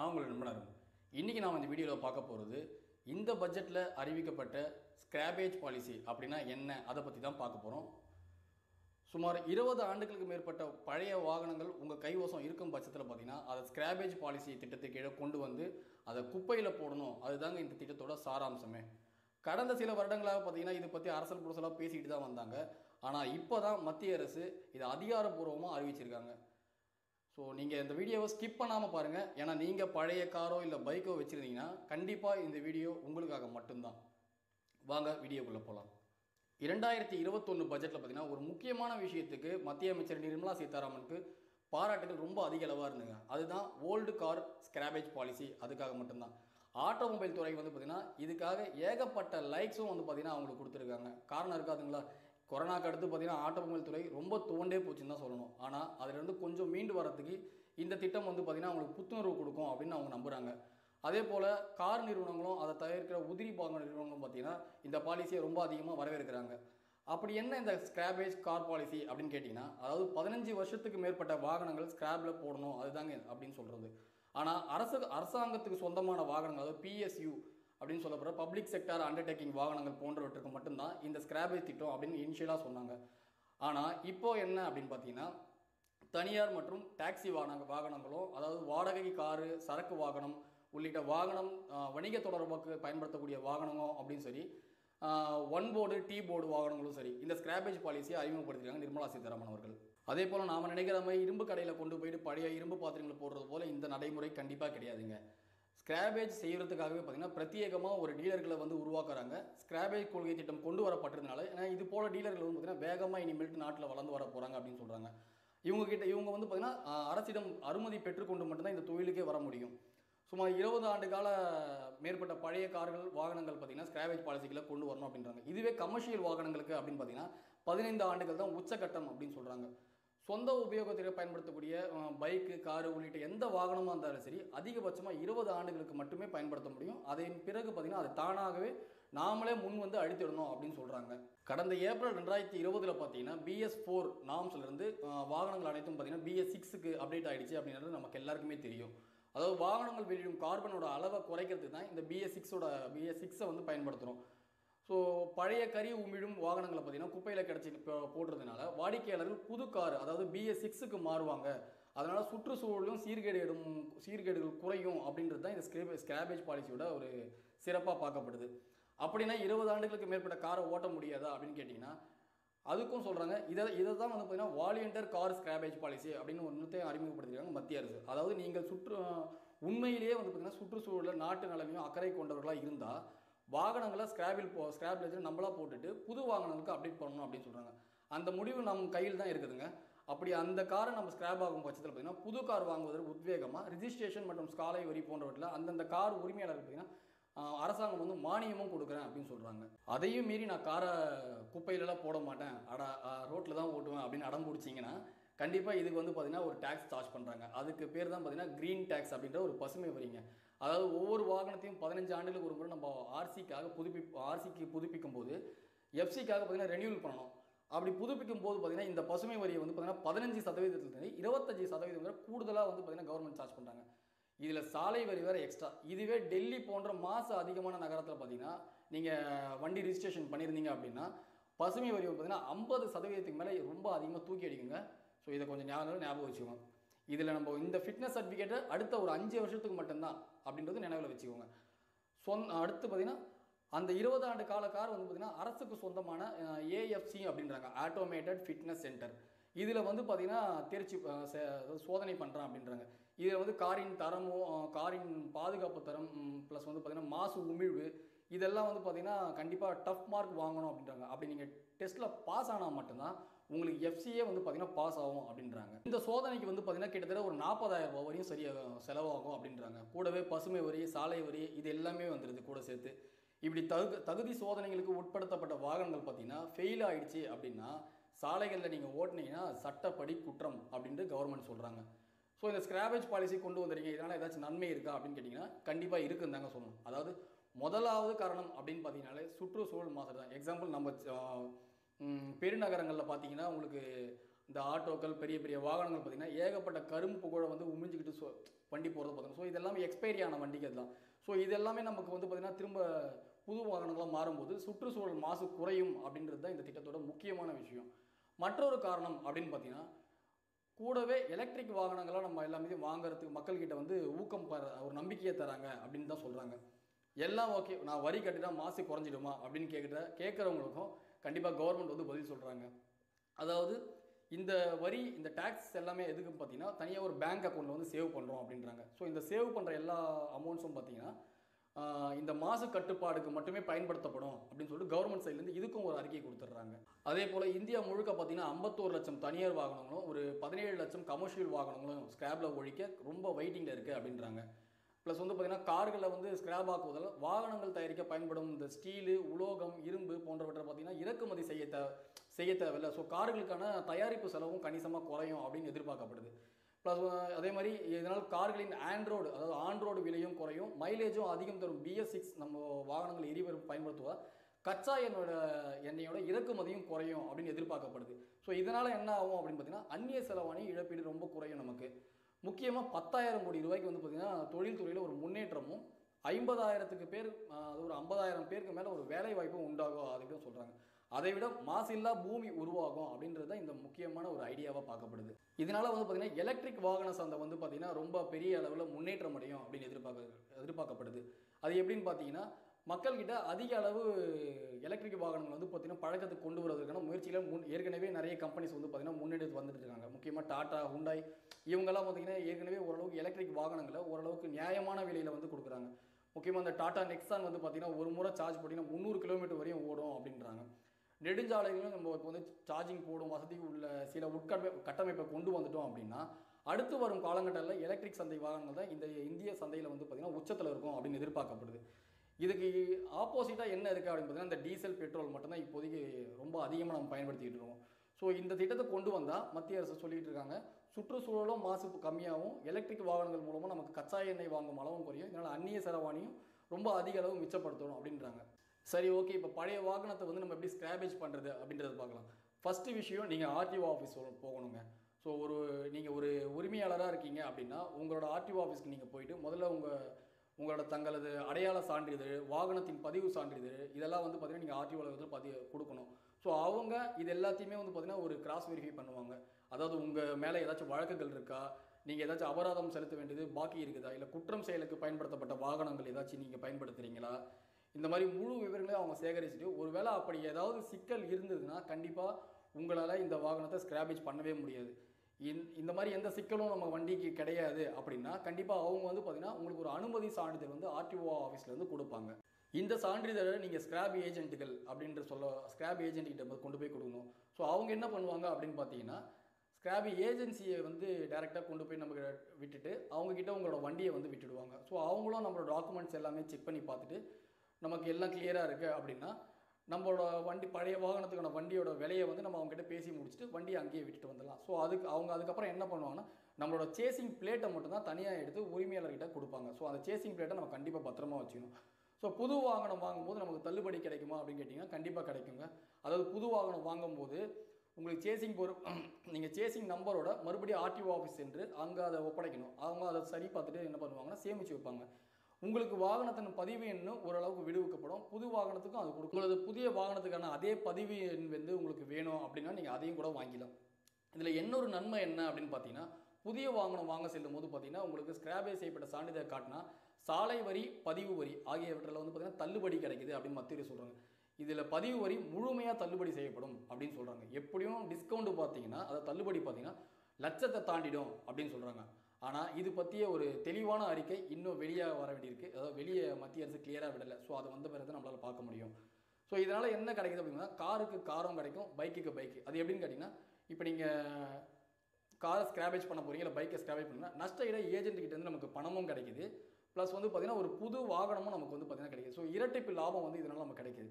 நான் உங்கள் நண்பனர் இன்றைக்கி நாம் இந்த வீடியோவில் பார்க்க போகிறது இந்த பட்ஜெட்டில் அறிவிக்கப்பட்ட ஸ்கிராபேஜ் பாலிசி அப்படின்னா என்ன அதை பற்றி தான் பார்க்க போகிறோம் சுமார் இருபது ஆண்டுகளுக்கு மேற்பட்ட பழைய வாகனங்கள் உங்கள் கைவசம் இருக்கும் பட்சத்தில் பார்த்தீங்கன்னா அதை ஸ்கிராபேஜ் பாலிசி திட்டத்துக்கு கீழே கொண்டு வந்து அதை குப்பையில் போடணும் அதுதாங்க இந்த திட்டத்தோட சாராம்சமே கடந்த சில வருடங்களாக பார்த்தீங்கன்னா இதை பற்றி அரசல் புரசலாக பேசிக்கிட்டு தான் வந்தாங்க ஆனால் இப்போ தான் மத்திய அரசு இதை அதிகாரப்பூர்வமாக அறிவிச்சிருக்காங்க ஸோ நீங்கள் இந்த வீடியோவை ஸ்கிப் பண்ணாமல் பாருங்கள் ஏன்னா நீங்கள் பழைய காரோ இல்லை பைக்கோ வச்சுருந்தீங்கன்னா கண்டிப்பாக இந்த வீடியோ உங்களுக்காக மட்டும்தான் வாங்க வீடியோக்குள்ளே போகலாம் இரண்டாயிரத்தி இருபத்தொன்று பட்ஜெட்டில் பார்த்தீங்கன்னா ஒரு முக்கியமான விஷயத்துக்கு மத்திய அமைச்சர் நிர்மலா சீதாராமனுக்கு பாராட்டுகள் ரொம்ப அதிக அளவாக இருந்துங்க அதுதான் ஓல்டு கார் ஸ்கிராபேஜ் பாலிசி அதுக்காக மட்டும்தான் ஆட்டோமொபைல் துறை வந்து பார்த்திங்கன்னா இதுக்காக ஏகப்பட்ட லைக்ஸும் வந்து பார்த்திங்கன்னா அவங்களுக்கு கொடுத்துருக்காங்க காரணம் இருக்காதுங்களா கொரோனாக்கு அடுத்து பார்த்திங்கன்னா ஆட்டோமொபைல் துறை ரொம்ப துவண்டே போச்சுன்னு தான் சொல்லணும் ஆனால் அதிலிருந்து கொஞ்சம் மீண்டு வரத்துக்கு இந்த திட்டம் வந்து பார்த்திங்கன்னா அவங்களுக்கு புத்துணர்வு கொடுக்கும் அப்படின்னு அவங்க நம்புகிறாங்க அதே போல் கார் நிறுவனங்களும் அதை தவிர்க்கிற உதிரி பாக நிறுவனங்களும் பார்த்தீங்கன்னா இந்த பாலிசியை ரொம்ப அதிகமாக வரவேற்கிறாங்க அப்படி என்ன இந்த ஸ்கிராபேஜ் கார் பாலிசி அப்படின்னு கேட்டிங்கன்னா அதாவது பதினஞ்சு வருஷத்துக்கு மேற்பட்ட வாகனங்கள் ஸ்கிராப்பில் போடணும் அதுதாங்க அப்படின்னு சொல்கிறது ஆனால் அரசு அரசாங்கத்துக்கு சொந்தமான வாகனங்கள் அதாவது பிஎஸ்யூ அப்படின்னு சொல்லப்படுற பப்ளிக் செக்டார் அண்டர்டேக்கிங் வாகனங்கள் போன்றவற்றுக்கு மட்டும்தான் இந்த ஸ்கிராபேஜ் திட்டம் அப்படின்னு இனிஷியலாக சொன்னாங்க ஆனால் இப்போ என்ன அப்படின்னு பார்த்தீங்கன்னா தனியார் மற்றும் டாக்ஸி வாகன வாகனங்களும் அதாவது வாடகை காரு சரக்கு வாகனம் உள்ளிட்ட வாகனம் ஆஹ், வணிக தொடர்புக்கு பயன்படுத்தக்கூடிய வாகனங்களும் அப்படின்னு சரி ஒன் போர்டு டீ போர்டு வாகனங்களும் சரி இந்த ஸ்கிராபேஜ் பாலிசியை அறிமுகப்படுத்திருக்காங்க நிர்மலா சீதாராமன் அவர்கள் அதே போல் நாம் நினைக்கிற மாதிரி இரும்பு கடையில் கொண்டு போயிட்டு பழைய இரும்பு பாத்திரங்களை போடுறது போல் இந்த நடைமுறை கண்டிப்பாக கிடையாதுங்க ஸ்கிராபேஜ் செய்கிறதுக்காகவே பார்த்தீங்கன்னா பிரத்யேகமாக ஒரு டீலர்களை வந்து உருவாக்குறாங்க ஸ்கிராபேஜ் கொள்கை திட்டம் கொண்டு வரப்பட்டதுனால ஏன்னா இது போல டீலர்கள் வந்து பார்த்தீங்கன்னா வேகமாக இனிமேல்ட்டு நாட்டில் வளர்ந்து வர போகிறாங்க அப்படின்னு சொல்கிறாங்க இவங்க கிட்ட இவங்க வந்து பார்த்தீங்கன்னா ஆஹ், அரசிடம் அனுமதி பெற்றுக்கொண்டு மட்டும்தான் இந்த தொழிலுக்கே வர முடியும் சுமார் இருபது ஆண்டு கால மேற்பட்ட பழைய கார்கள் வாகனங்கள் பார்த்தீங்கன்னா ஸ்கிராபேஜ் பாலிசிகளை கொண்டு வரணும் அப்படின்றாங்க இதுவே கமர்ஷியல் வாகனங்களுக்கு அப்படின்னு பார்த்தீங்கன்னா பதினைந்து ஆண்டுகள் தான் உச்சகட்டம் அப்படின்னு சொல்கிறாங்க சொந்த உபயோகத்திற்கு பயன்படுத்தக்கூடிய பைக்கு காரு உள்ளிட்ட எந்த வாகனமாக இருந்தாலும் சரி அதிகபட்சமாக இருபது ஆண்டுகளுக்கு மட்டுமே பயன்படுத்த முடியும் அதன் பிறகு பார்த்தீங்கன்னா அது தானாகவே நாமளே முன் வந்து அழித்திடணும் அப்படின்னு சொல்கிறாங்க கடந்த ஏப்ரல் ரெண்டாயிரத்தி இருபதில் பார்த்தீங்கன்னா பிஎஸ் ஃபோர் நாம்ஸ்லேருந்து வாகனங்கள் அனைத்தும் பார்த்தீங்கன்னா பிஎஸ் சிக்ஸுக்கு அப்டேட் ஆயிடுச்சு அப்படின்றது நமக்கு எல்லாருக்குமே தெரியும் அதாவது வாகனங்கள் வெளியிடும் கார்பனோட அளவை குறைக்கிறதுக்கு தான் இந்த பிஎஸ் சிக்ஸோட பிஎஸ் சிக்ஸை வந்து பயன்படுத்துகிறோம் ஸோ பழைய கறி உமிழும் வாகனங்களை பார்த்தீங்கன்னா குப்பையில் கிடச்சி போடுறதுனால வாடிக்கையாளர்கள் புது கார் அதாவது பிஎஸ் சிக்ஸுக்கு மாறுவாங்க அதனால் சுற்றுச்சூழலும் சீர்கேடும் சீர்கேடுகள் குறையும் அப்படின்றது தான் இந்த ஸ்கிரேபே ஸ்கிராபேஜ் பாலிசியோட ஒரு சிறப்பாக பார்க்கப்படுது அப்படின்னா இருபது ஆண்டுகளுக்கு மேற்பட்ட காரை ஓட்ட முடியாதா அப்படின்னு கேட்டிங்கன்னா அதுக்கும் சொல்கிறாங்க இதை இதை தான் வந்து பார்த்தீங்கன்னா வாலியண்டர் கார் ஸ்கிராபேஜ் பாலிசி அப்படின்னு ஒன்றுத்தையும் அறிமுகப்படுத்திருக்காங்க மத்திய அரசு அதாவது நீங்கள் சுற்று உண்மையிலேயே வந்து பார்த்தீங்கன்னா சுற்றுச்சூழலில் நாட்டு நலமையும் அக்கறை கொண்டவர்களாக இருந்தால் வாகனங்களை ஸ்கிராபில் போ ஸ்கிராபில் வச்சு நம்மளா போட்டுட்டு புது வாகனங்களுக்கு அப்டேட் பண்ணணும் அப்படின்னு சொல்கிறாங்க அந்த முடிவு நம்ம கையில் தான் இருக்குதுங்க அப்படி அந்த காரை நம்ம ஸ்கிராப் ஆகும் பட்சத்தில் பார்த்தீங்கன்னா புது கார் வாங்குவதற்கு உத்வேகமாக ரிஜிஸ்ட்ரேஷன் மற்றும் ஸ்காலை வரி போன்றவற்றில் அந்தந்த கார் உரிமையாளருக்கு பார்த்தீங்கன்னா ஆஹ் அரசாங்கம் வந்து மானியமும் கொடுக்குறேன் அப்படின்னு சொல்கிறாங்க அதையும் மீறி நான் காரை குப்பையிலலாம் போட மாட்டேன் அட ரோட்டில் தான் ஓட்டுவேன் அப்படின்னு அடம் பிடிச்சிங்கன்னா கண்டிப்பாக இதுக்கு வந்து பார்த்தீங்கன்னா ஒரு டேக்ஸ் சார்ஜ் பண்ணுறாங்க அதுக்கு பேர் தான் பார்த்தீங்கன்னா க்ரீன் டேக்ஸ் அப்படின்ற ஒரு பசுமை வரிங்க அதாவது ஒவ்வொரு வாகனத்தையும் பதினஞ்சு ஆண்டுகளுக்கு ஒரு முறை நம்ம ஆர்சிக்காக புதுப்பி ஆர்சிக்கு புதுப்பிக்கும் போது எஃப்சிக்காக பார்த்தீங்கன்னா ரெனியூவல் பண்ணணும் அப்படி புதுப்பிக்கும் போது பார்த்தீங்கன்னா இந்த பசுமை வரியை வந்து பார்த்தீங்கன்னா பதினஞ்சு சதவீதத்துலேருந்து இருபத்தஞ்சு சதவீதம் வரை கூடுதலாக வந்து பார்த்தீங்கன்னா கவர்மெண்ட் சார்ஜ் பண்ணுறாங்க இதில் சாலை வரி வேறு எக்ஸ்ட்ரா இதுவே டெல்லி போன்ற மாசு அதிகமான நகரத்தில் பார்த்தீங்கன்னா நீங்கள் வண்டி ரிஜிஸ்ட்ரேஷன் பண்ணியிருந்தீங்க அப்படின்னா பசுமை வரி வந்து பார்த்தீங்கன்னா ஐம்பது சதவீதத்துக்கு மேலே ரொம்ப அதிகமாக தூக்கி அடிக்குங்க ஸோ இதை கொஞ்சம் ஞாபகம் ஞாபகம் வச்சுக்கோங்க இதில் நம்ம இந்த ஃபிட்னஸ் சர்டிஃபிகேட்டை அடுத்த ஒரு அஞ்சு வருஷத்துக்கு மட்டும்தான் அப்படின்றது நினைவில் வச்சுக்கோங்க சொந் அடுத்து பார்த்தீங்கன்னா அந்த இருபது ஆண்டு கால கார் வந்து பார்த்தீங்கன்னா அரசுக்கு சொந்தமான ஏஎஃப்சி அப்படின்றாங்க ஆட்டோமேட்டட் ஃபிட்னஸ் சென்டர் இதில் வந்து பார்த்தீங்கன்னா தேர்ச்சி அஹ், சே- அதாவது சோதனை பண்ணுறேன் அப்படின்றாங்க இதில் வந்து காரின் தரமும் அஹ், காரின் பாதுகாப்பு தரம் ப்ளஸ் வந்து பார்த்தீங்கன்னா மாசு உமிழ்வு இதெல்லாம் வந்து பார்த்தீங்கன்னா கண்டிப்பாக டஃப் மார்க் வாங்கணும் அப்படின்றாங்க அப்படி நீங்கள் டெஸ்ட்டில் பாஸ் ஆனால் மட்டும்தான் உங்களுக்கு எஃப்சியே வந்து பார்த்தீங்கன்னா பாஸ் ஆகும் அப்படின்றாங்க இந்த சோதனைக்கு வந்து பார்த்தீங்கன்னா கிட்டத்தட்ட ஒரு நாற்பதாயிரம் ரூபாய் வரையும் சரியாக செலவாகும் அப்படின்றாங்க கூடவே பசுமை வரி சாலை வரி இது எல்லாமே வந்துடுது கூட சேர்த்து இப்படி தகு தகுதி சோதனைகளுக்கு உட்படுத்தப்பட்ட வாகனங்கள் பார்த்தீங்கன்னா ஃபெயில் ஆயிடுச்சு அப்படின்னா சாலைகளில் நீங்கள் ஓட்டுனீங்கன்னா சட்டப்படி குற்றம் அப்படின்ட்டு கவர்மெண்ட் சொல்கிறாங்க ஸோ இந்த ஸ்கிராபேஜ் பாலிசி கொண்டு வந்துறீங்க இதனால் ஏதாச்சும் நன்மை இருக்கா அப்படின்னு கேட்டிங்கன்னா கண்டிப்பாக இருக்குன்னு தாங்க சொல்லணும் அதாவது முதலாவது காரணம் அப்படின்னு பார்த்தீங்கன்னாலே சுற்றுச்சூழல் மாசு தான் எக்ஸாம்பிள் நம்ம ஆஹ், ம், பெருநகரங்களில் பார்த்தீங்கன்னா உங்களுக்கு இந்த ஆட்டோக்கள் பெரிய பெரிய வாகனங்கள் பார்த்தீங்கன்னா ஏகப்பட்ட கரும்பு புகழை வந்து உமிஞ்சிக்கிட்டு சொ வண்டி போகிறது பார்த்தீங்கன்னா ஸோ இதெல்லாமே எக்ஸ்பைரி ஆன வண்டிக்கு அதெல்லாம் ஸோ இது எல்லாமே நமக்கு வந்து பார்த்திங்கன்னா திரும்ப புது வாகனங்களாக மாறும்போது சுற்றுச்சூழல் மாசு குறையும் அப்படின்றது தான் இந்த திட்டத்தோட முக்கியமான விஷயம் மற்றொரு காரணம் அப்படின்னு பார்த்தீங்கன்னா கூடவே எலக்ட்ரிக் வாகனங்களை நம்ம எல்லாமே வாங்குறதுக்கு மக்கள்கிட்ட வந்து ஊக்கம் பெற ஒரு நம்பிக்கையை தராங்க அப்படின்னு தான் சொல்கிறாங்க எல்லாம் ஓகே நான் வரி கட்டினா மாசு குறைஞ்சிடுமா அப்படின்னு கேட்குற கேட்குறவங்களுக்கும் கண்டிப்பாக கவர்மெண்ட் வந்து பதில் சொல்கிறாங்க அதாவது இந்த வரி இந்த டேக்ஸ் எல்லாமே எதுக்கு பார்த்தீங்கன்னா தனியாக ஒரு பேங்க் அக்கௌண்ட்டில் வந்து சேவ் பண்ணுறோம் அப்படின்றாங்க ஸோ இந்த சேவ் பண்ணுற எல்லா அமௌண்ட்ஸும் பார்த்தீங்கன்னா ஆஹ், இந்த மாசு கட்டுப்பாடுக்கு மட்டுமே பயன்படுத்தப்படும் அப்படின்னு சொல்லிட்டு கவர்மெண்ட் சைட்லேருந்து இதுக்கும் ஒரு அறிக்கை கொடுத்துட்றாங்க அதே போல் இந்தியா முழுக்க பார்த்தீங்கன்னா ஐம்பத்தோரு லட்சம் தனியார் வாகனங்களும் ஒரு பதினேழு லட்சம் கமர்ஷியல் வாகனங்களும் ஸ்கிராப்பில் ஒழிக்க ரொம்ப வெயிட்டிங்கில் இருக்குது அப்படின்றாங்க ப்ளஸ் வந்து பார்த்தீங்கன்னா கார்களை வந்து ஸ்கிராப் ஆக்குவதால் வாகனங்கள் தயாரிக்க பயன்படும் இந்த ஸ்டீலு உலோகம் இரும்பு போன்றவற்றை பார்த்தீங்கன்னா இறக்குமதி செய்ய தே செய்ய தேவையில்லை ஸோ கார்களுக்கான தயாரிப்பு செலவும் கணிசமாக குறையும் அப்படின்னு எதிர்பார்க்கப்படுது ப்ளஸ் அதே மாதிரி இதனால் கார்களின் ஆண்ட்ரோடு அதாவது ஆண்ட்ரோடு விலையும் குறையும் மைலேஜும் அதிகம் தரும் பிஎஸ் சிக்ஸ் நம்ம வாகனங்கள் எரிவரும் பயன்படுத்துவதால் கச்சா எண்ணோட எண்ணெயோட இறக்குமதியும் குறையும் அப்படின்னு எதிர்பார்க்கப்படுது ஸோ இதனால் என்ன ஆகும் அப்படின்னு பார்த்தீங்கன்னா அந்நிய செலவாணி இழப்பீடு ரொம்ப குறையும் நமக்கு முக்கியமாக பத்தாயிரம் கோடி ரூபாய்க்கு வந்து பார்த்திங்கன்னா தொழில்துறையில் ஒரு முன்னேற்றமும் ஐம்பதாயிரத்துக்கு பேர் ஆஹ், அது ஒரு ஐம்பதாயிரம் பேருக்கு மேலே ஒரு வேலை வாய்ப்பும் உண்டாகும் அதுக்கு சொல்கிறாங்க அதை விட மாசில்லா பூமி உருவாகும் அப்படின்றது தான் இந்த முக்கியமான ஒரு ஐடியாவாக பார்க்கப்படுது இதனால வந்து பார்த்தீங்கன்னா எலக்ட்ரிக் வாகன சந்தை வந்து பார்த்தீங்கன்னா ரொம்ப பெரிய அளவில் முன்னேற்றம் அடையும் அப்படின்னு எதிர்பார்க்க எதிர்பார்க்கப்படுது அது எப்படின்னு பார்த்தீங்கன்னா மக்கள்கிட்ட அதிக அளவு எலக்ட்ரிக் வாகனங்கள் வந்து பார்த்தீங்கன்னா பழக்கத்துக்கு கொண்டு வரதுக்கான முயற்சிகளை முன் ஏற்கனவே நிறைய கம்பெனிஸ் வந்து பார்த்தீங்கன்னா முன்னெடுத்து வந்துட்டு இருக்காங்க முக்கியமாக டாடா ஹுண்டாய் இவங்கெல்லாம் பார்த்தீங்கன்னா ஏற்கனவே ஓரளவுக்கு எலக்ட்ரிக் வாகனங்களை ஓரளவுக்கு நியாயமான விலையில் வந்து கொடுக்குறாங்க முக்கியமாக இந்த டாடா நெக்ஸான் வந்து பார்த்தீங்கன்னா ஒரு முறை சார்ஜ் பண்ணிங்கன்னா முந்நூறு கிலோமீட்டர் வரையும் ஓடும் அப்படின்றாங்க நெடுஞ்சாலைகளும் நம்ம இப்போ வந்து சார்ஜிங் போடும் வசதி உள்ள சில உட்கட்டமை கட்டமைப்பை கொண்டு வந்துட்டோம் அப்படின்னா அடுத்து வரும் காலகட்டத்தில் எலக்ட்ரிக் சந்தை வாகனங்கள் தான் இந்த இந்திய சந்தையில் வந்து பார்த்திங்கன்னா உச்சத்தில் இருக்கும் அப்படின்னு எதிர்பார்க்கப்படுது இதுக்கு ஆப்போசிட்டாக என்ன இருக்குது அப்படின்னு பார்த்தீங்கன்னா இந்த டீசல் பெட்ரோல் மட்டும்தான் இப்போதைக்கு ரொம்ப அதிகமாக நம்ம பயன்படுத்திக்கிட்டு இருக்கோம் ஸோ இந்த திட்டத்தை கொண்டு வந்தால் மத்திய அரசு சொல்லிட்டு இருக்காங்க சுற்றுச்சூழலும் மாசு கம்மியாகும் எலக்ட்ரிக் வாகனங்கள் மூலமாக நமக்கு கச்சா எண்ணெய் வாங்கும் அளவும் குறையும் இதனால் அந்நிய செலவாணியும் ரொம்ப அதிக அளவு மிச்சப்படுத்தணும் அப்படின்றாங்க சரி ஓகே இப்போ பழைய வாகனத்தை வந்து நம்ம எப்படி ஸ்கிராபேஜ் பண்ணுறது அப்படின்றத பார்க்கலாம் ஃபஸ்ட்டு விஷயம் நீங்கள் ஆர்டிஓ ஆஃபீஸ் போகணுங்க ஸோ ஒரு நீங்கள் ஒரு உரிமையாளராக இருக்கீங்க அப்படின்னா உங்களோட ஆர்டிஓ ஆஃபீஸ்க்கு நீங்கள் போயிட்டு முதல்ல உங்கள் உங்களோட தங்களது அடையாள சான்றிதழ் வாகனத்தின் பதிவு சான்றிதழ் இதெல்லாம் வந்து பார்த்தீங்கன்னா நீங்கள் ஆர்டிஓ அலுவலகத்தில் பதிவு கொடுக்கணும் ஸோ அவங்க இது எல்லாத்தையுமே வந்து பார்த்தீங்கன்னா ஒரு கிராஸ் வெரிஃபை பண்ணுவாங்க அதாவது உங்கள் மேலே ஏதாச்சும் வழக்குகள் இருக்கா நீங்கள் ஏதாச்சும் அபராதம் செலுத்த வேண்டியது பாக்கி இருக்குதா இல்லை குற்றம் செயலுக்கு பயன்படுத்தப்பட்ட வாகனங்கள் ஏதாச்சும் நீங்கள் பயன்படுத்துகிறீங்களா இந்த மாதிரி முழு விவரங்களையும் அவங்க சேகரிச்சுட்டு ஒருவேளை அப்படி ஏதாவது சிக்கல் இருந்ததுன்னா கண்டிப்பாக உங்களால் இந்த வாகனத்தை ஸ்கிராபேஜ் பண்ணவே முடியாது இந் இந்த மாதிரி எந்த சிக்கலும் நம்ம வண்டிக்கு கிடையாது அப்படின்னா கண்டிப்பாக அவங்க வந்து பார்த்தீங்கன்னா உங்களுக்கு ஒரு அனுமதி சான்றிதழ் வந்து ஆர்டிஓ ஆஃபீஸ்லேருந்து கொடுப்பாங்க இந்த சான்றிதழை நீங்கள் ஸ்கிராப் ஏஜென்ட்டுகள் அப்படின்ற சொல்ல ஸ்கிராப் ஏஜென்ட் கிட்ட போய் கொண்டு போய் கொடுக்கணும் ஸோ அவங்க என்ன பண்ணுவாங்க அப்படின்னு பார்த்தீங்கன்னா ஸ்கிராப் ஏஜென்சியை வந்து டைரெக்டாக கொண்டு போய் நமக்கு விட்டுட்டு அவங்கக்கிட்ட உங்களோட வண்டியை வந்து விட்டுடுவாங்க ஸோ அவங்களும் நம்மளோட டாக்குமெண்ட்ஸ் எல்லாமே செக் பண்ணி பார்த்துட்டு நமக்கு எல்லாம் கிளியராக இருக்குது அப்படின்னா நம்மளோட வண்டி பழைய வாகனத்துக்கான வண்டியோட விலையை வந்து நம்ம அவங்ககிட்ட பேசி முடிச்சுட்டு வண்டியை அங்கேயே விட்டுட்டு வந்துடலாம் ஸோ அதுக்கு அவங்க அதுக்கப்புறம் என்ன பண்ணுவாங்கன்னா நம்மளோட சேசிங் பிளேட்டை மட்டும் தான் தனியாக எடுத்து உரிமையாளர்கிட்ட கொடுப்பாங்க ஸோ அந்த சேசிங் பிளேட்டை நம்ம கண்டிப்பாக பத்திரமா வச்சுக்கணும் ஸோ புது வாகனம் வாங்கும்போது நமக்கு தள்ளுபடி கிடைக்குமா அப்படின்னு கேட்டிங்கன்னா கண்டிப்பாக கிடைக்குங்க அதாவது புது வாகனம் வாங்கும்போது உங்களுக்கு சேசிங் பொறு நீங்கள் சேசிங் நம்பரோட மறுபடியும் ஆர்டிஓ ஆஃபீஸ் சென்று அங்கே அதை ஒப்படைக்கணும் அவங்க அதை சரி பார்த்துட்டு என்ன பண்ணுவாங்கன்னா சேமித்து வைப்பாங்க உங்களுக்கு வாகனத்தின் பதிவு எண்ணு ஓரளவுக்கு விடுவிக்கப்படும் புது வாகனத்துக்கும் அது கொடுக்கும் உங்களது புதிய வாகனத்துக்கான அதே பதிவு எண் வந்து உங்களுக்கு வேணும் அப்படின்னா நீங்கள் அதையும் கூட வாங்கிக்கலாம் இதில் இன்னொரு நன்மை என்ன அப்படின்னு பார்த்தீங்கன்னா புதிய வாகனம் வாங்க செல்லும் போது பார்த்தீங்கன்னா உங்களுக்கு ஸ்கிராபேஜ் செய்யப்பட்ட சான்றிதழ் காட்டினா சாலை வரி பதிவு வரி ஆகியவற்றில் வந்து பார்த்தீங்கன்னா தள்ளுபடி கிடைக்குது அப்படின்னு மத்திய சொல்கிறாங்க இதில் பதிவு வரி முழுமையாக தள்ளுபடி செய்யப்படும் அப்படின்னு சொல்கிறாங்க எப்படியும் டிஸ்கவுண்ட் பார்த்தீங்கன்னா அதை தள்ளுபடி பார்த்தீங்கன்னா லட்சத்தை தாண்டிடும் அப்படின்னு சொல்கிறாங்க ஆனால் இது பற்றிய ஒரு தெளிவான அறிக்கை இன்னும் வெளியாக வர வேண்டியிருக்கு அதாவது வெளியே மத்திய அரசு கிளியராக விடலை ஸோ அதை வந்த பிறகு தான் நம்மளால் பார்க்க முடியும் ஸோ இதனால் என்ன கிடைக்குது அப்படின்னா காருக்கு காரும் கிடைக்கும் பைக்குக்கு பைக்கு அது எப்படின்னு கேட்டிங்கன்னா இப்போ நீங்கள் காரை ஸ்கிராபேஜ் பண்ண போறீங்க இல்லை பைக்கை ஸ்கிராபேஜ் பண்ணா நஷ்ட இட ஏஜென்ட் கிட்ட இருந்து நமக்கு பணமும் கிடைக்குது ப்ளஸ் வந்து பார்த்தீங்கன்னா ஒரு புது வாகனமும் நமக்கு வந்து பார்த்தீங்கன்னா கிடைக்குது ஸோ இரட்டிப்பு லாபம் வந்து இதனால் நமக்கு கிடைக்குது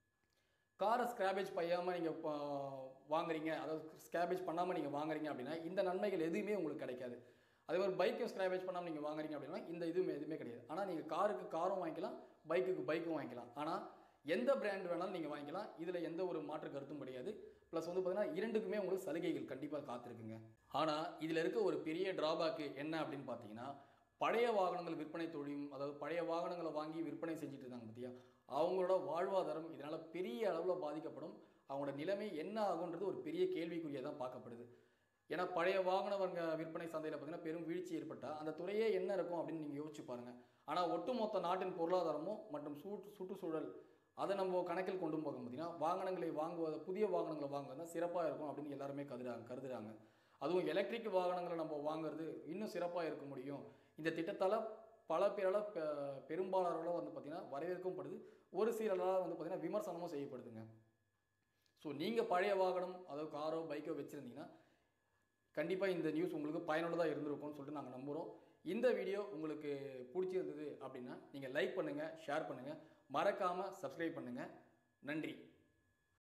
காரை ஸ்கிராபேஜ் பண்ணாமல் நீங்கள் வாங்குறீங்க அதாவது ஸ்கிராபேஜ் பண்ணாமல் நீங்கள் வாங்குறீங்க அப்படின்னா இந்த நன்மைகள் எதுவுமே உங்களுக்கு கிடைக்காது அதே மாதிரி பைக்கும் ஸ்கிராபேஜ் பண்ணாமல் நீங்கள் வாங்குறீங்க அப்படின்னா இந்த இதுவுமே எதுவுமே கிடையாது ஆனால் நீங்கள் காருக்கு காரும் வாங்கிக்கலாம் பைக்குக்கு பைக்கும் வாங்கிக்கலாம் ஆனால் எந்த பிராண்ட் வேணாலும் நீங்கள் வாங்கிக்கலாம் இதில் எந்த ஒரு மாற்று கருத்தும் கிடையாது ப்ளஸ் வந்து பார்த்தீங்கன்னா இரண்டுக்குமே உங்களுக்கு சலுகைகள் கண்டிப்பாக காத்திருக்குங்க ஆனால் இதில் இருக்க ஒரு பெரிய டிராபேக்கு என்ன அப்படின்னு பார்த்தீங்கன்னா பழைய வாகனங்கள் விற்பனை தொழிலும் அதாவது பழைய வாகனங்களை வாங்கி விற்பனை செஞ்சுட்டு இருக்காங்க பார்த்தியா அவங்களோட வாழ்வாதாரம் இதனால் பெரிய அளவில் பாதிக்கப்படும் அவங்களோட நிலைமை என்ன ஆகுன்றது ஒரு பெரிய கேள்விக்குறியாக தான் பார்க்கப்படுது ஏன்னா பழைய வாகன வர்க்க விற்பனை சந்தையில் பார்த்தீங்கன்னா பெரும் வீழ்ச்சி ஏற்பட்டால் அந்த துறையே என்ன இருக்கும் அப்படின்னு நீங்கள் யோசிச்சு பாருங்கள் ஆனால் ஒட்டுமொத்த நாட்டின் பொருளாதாரமும் மற்றும் சூட்டு சுற்றுச்சூழல் அதை நம்ம கணக்கில் கொண்டு போக பார்த்தீங்கன்னா வாகனங்களை வாங்குவது புதிய வாகனங்களை வாங்குவது தான் சிறப்பாக இருக்கும் அப்படின்னு எல்லாருமே கருதுறாங்க கருதுறாங்க அதுவும் எலக்ட்ரிக் வாகனங்களை நம்ம வாங்குறது இன்னும் சிறப்பாக இருக்க முடியும் இந்த திட்டத்தால் பல பேரால் பெ- பெரும்பாலானவர்களால் வந்து பார்த்திங்கன்னா வரவேற்கவும் படுது ஒரு சிலரால் வந்து பார்த்திங்கன்னா விமர்சனமும் செய்யப்படுதுங்க ஸோ நீங்கள் பழைய வாகனம் அதாவது காரோ பைக்கோ வச்சுருந்தீங்கன்னா கண்டிப்பாக இந்த நியூஸ் உங்களுக்கு பயனுள்ளதாக இருந்திருக்கும்னு சொல்லிட்டு நாங்கள் நம்புகிறோம் இந்த வீடியோ உங்களுக்கு பிடிச்சிருந்தது அப்படின்னா நீங்கள் லைக் பண்ணுங்கள் ஷேர் பண்ணுங்கள் மறக்காமல் சப்ஸ்கிரைப் பண்ணுங்கள் நன்றி